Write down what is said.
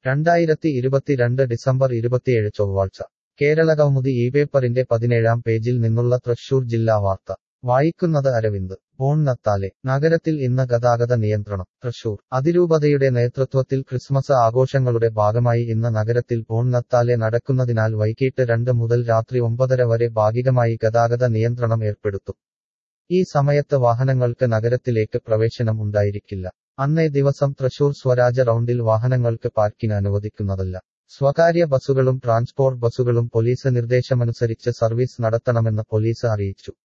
രണ്ടായിരത്തി ഇരുപത്തിരണ്ട് ഡിസംബർ ഇരുപത്തിയേഴ് ചൊവ്വാഴ്ച കേരള കൗമുദി ഈ പേപ്പറിന്റെ പതിനേഴാം പേജിൽ നിന്നുള്ള തൃശൂർ ജില്ലാ വാർത്ത വായിക്കുന്നത് അരവിന്ദ് ഓൺനത്താലെ നഗരത്തിൽ ഇന്ന് ഗതാഗത നിയന്ത്രണം തൃശൂർ അതിരൂപതയുടെ നേതൃത്വത്തിൽ ക്രിസ്മസ് ആഘോഷങ്ങളുടെ ഭാഗമായി ഇന്ന് നഗരത്തിൽ ഓൺനത്താലെ നടക്കുന്നതിനാൽ വൈകിട്ട് രണ്ട് മുതൽ രാത്രി ഒമ്പതര വരെ ഭാഗികമായി ഗതാഗത നിയന്ത്രണം ഏർപ്പെടുത്തും ഈ സമയത്ത് വാഹനങ്ങൾക്ക് നഗരത്തിലേക്ക് പ്രവേശനം ഉണ്ടായിരിക്കില്ല അന്നേ ദിവസം തൃശൂർ സ്വരാജ റൗണ്ടിൽ വാഹനങ്ങൾക്ക് പാർക്കിംഗ് അനുവദിക്കുന്നതല്ല സ്വകാര്യ ബസുകളും ട്രാൻസ്പോർട്ട് ബസുകളും പോലീസ് നിർദ്ദേശമനുസരിച്ച് സർവീസ് നടത്തണമെന്ന് പോലീസ് അറിയിച്ചു